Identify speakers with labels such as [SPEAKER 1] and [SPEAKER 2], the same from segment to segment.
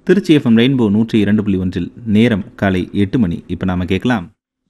[SPEAKER 1] Trichy FM rainbow நூற்றி இரண்டு புள்ளி ஒன்றில் நேரம் காலை எட்டு மணி இப்போ நாம கேட்கலாம்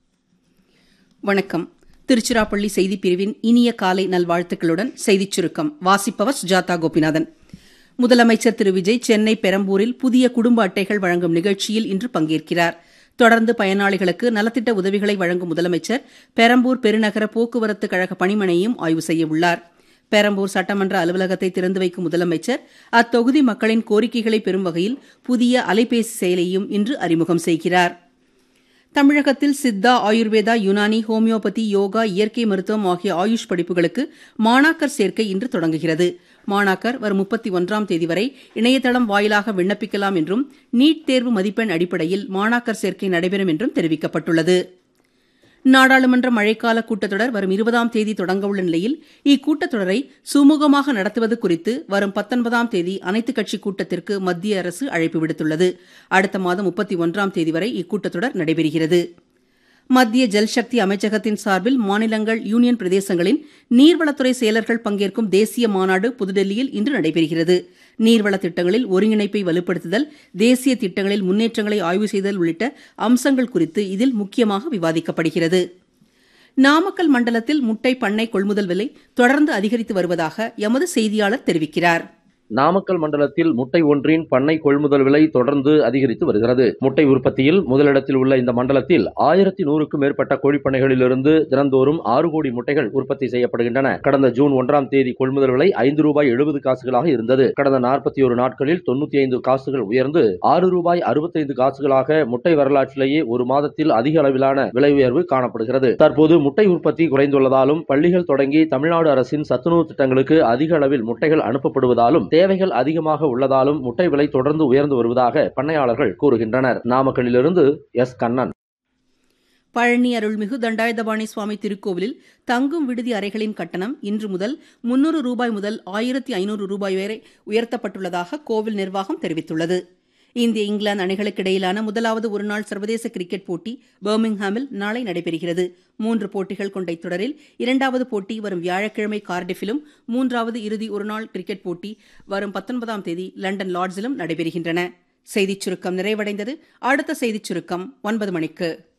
[SPEAKER 2] வணக்கம் திருச்சிராப்பள்ளி செய்திப் பிரிவின் இனிய காலை நல்வாழ்த்துக்களுடன் செய்திச் சுருக்கம் வாசிப்பவர் சுஜாதா கோபிநாதன் முதலமைச்சர் திரு விஜய் சென்னை பெரம்பூரில் புதிய குடும்ப அட்டைகள் வழங்கும் நிகழ்ச்சியில் இன்று பங்கேற்கிறார் தொடர்ந்து பயனாளிகளுக்கு நலத்திட்ட உதவிகளை வழங்கும் முதலமைச்சர் பெரம்பூர் பெருநகர போக்குவரத்து கழக பணிமனையையும் ஆய்வு செய்ய உள்ளார் பெரம்பூர் சட்டமன்ற அலுவலகத்தை திறந்து வைக்கும் முதலமைச்சர் அத்தொகுதி மக்களின் கோரிக்கைகளை பெறும் வகையில் புதிய அலைபேசி செயலியையும் இன்று அறிமுகம் செய்கிறார் தமிழகத்தில் சித்தா ஆயுர்வேதா யுனானி ஹோமியோபதி யோகா இயற்கை மருத்துவம் ஆகிய ஆயுஷ் படிப்புகளுக்கு மாணாக்கர் சேர்க்கை இன்று தொடங்குகிறது மாணாக்கர் வரும் முப்பத்தி ஒன்றாம் தேதி வரை இணையதளம் வாயிலாக விண்ணப்பிக்கலாம் என்றும் நீட் தேர்வு மதிப்பெண் அடிப்படையில் மாணாக்கர் சேர்க்கை நடைபெறும் என்றும் தெரிவிக்கப்பட்டுள்ளது நாடாளுமன்ற மழைக்கால கூட்டத்தொடர் வரும் இருபதாம் தேதி தொடங்கவுள்ள நிலையில் இக்கூட்டத்தொடரை சுமூகமாக நடத்துவது குறித்து வரும் பத்தொன்பதாம் தேதி அனைத்துக் கட்சி கூட்டத்திற்கு மத்திய அரசு அழைப்பு விடுத்துள்ளது அடுத்த மாதம் முப்பத்தி ஒன்றாம் தேதி வரை இக்கூட்டத்தொடர் நடைபெறுகிறது மத்திய ஜல்சக்தி அமைச்சகத்தின் சார்பில் மாநிலங்கள் யூனியன் பிரதேசங்களின் நீர்வளத்துறை செயலர்கள் பங்கேற்கும் தேசிய மாநாடு புதுடெல்லியில் இன்று நடைபெறுகிறது நீர்வள திட்டங்களில் ஒருங்கிணைப்பை வலுப்படுத்துதல் தேசிய திட்டங்களில் முன்னேற்றங்களை ஆய்வு செய்தல் உள்ளிட்ட அம்சங்கள் குறித்து இதில் முக்கியமாக விவாதிக்கப்படுகிறது நாமக்கல் மண்டலத்தில் முட்டை பண்ணை கொள்முதல் விலை தொடர்ந்து அதிகரித்து வருவதாக எமது செய்தியாளர் தெரிவிக்கிறார்
[SPEAKER 3] நாமக்கல் மண்டலத்தில் முட்டை ஒன்றின் பண்ணை கொள்முதல் விலை தொடர்ந்து அதிகரித்து வருகிறது முட்டை உற்பத்தியில் முதலிடத்தில் உள்ள இந்த மண்டலத்தில் ஆயிரத்தி நூறுக்கும் மேற்பட்ட கோழிப்பண்ணைகளிலிருந்து தினந்தோறும் ஆறு கோடி முட்டைகள் உற்பத்தி செய்யப்படுகின்றன கடந்த ஜூன் ஒன்றாம் தேதி கொள்முதல் விலை ஐந்து ரூபாய் எழுபது காசுகளாக இருந்தது கடந்த நாற்பத்தி ஒரு நாட்களில் தொண்ணூத்தி ஐந்து காசுகள் உயர்ந்து ஆறு ரூபாய் அறுபத்தைந்து காசுகளாக முட்டை வரலாற்றிலேயே ஒரு மாதத்தில் அதிக அளவிலான விலை உயர்வு காணப்படுகிறது தற்போது முட்டை உற்பத்தி குறைந்துள்ளதாலும் பள்ளிகள் தொடங்கி தமிழ்நாடு அரசின் சத்துணவு திட்டங்களுக்கு அதிக அளவில் முட்டைகள் அனுப்பப்படுவதாலும் தேவைகள் அதிகமாக உள்ளதாலும் முட்டை விலை தொடர்ந்து உயர்ந்து வருவதாக பண்ணையாளர்கள் கூறுகின்றனர் நாமக்கல்லிலிருந்து எஸ் கண்ணன்
[SPEAKER 2] பழனி அருள்மிகு தண்டாயுதபாணி சுவாமி திருக்கோவிலில் தங்கும் விடுதி அறைகளின் கட்டணம் இன்று முதல் முன்னூறு ரூபாய் முதல் ஆயிரத்தி ஐநூறு ரூபாய் வரை உயர்த்தப்பட்டுள்ளதாக கோவில் நிர்வாகம் தெரிவித்துள்ளது இந்திய இங்கிலாந்து அணிகளுக்கு இடையிலான முதலாவது ஒருநாள் சர்வதேச கிரிக்கெட் போட்டி பர்மிங்ஹாமில் நாளை நடைபெறுகிறது மூன்று போட்டிகள் கொண்ட இத்தொடரில் இரண்டாவது போட்டி வரும் வியாழக்கிழமை கார்டிஃபிலும் மூன்றாவது இறுதி ஒருநாள் கிரிக்கெட் போட்டி வரும் பத்தொன்பதாம் தேதி லண்டன் லார்ட்ஸிலும் நடைபெறுகின்றன செய்திச் சுருக்கம் நிறைவடைந்தது அடுத்த செய்திச் சுருக்கம் ஒன்பது மணிக்கு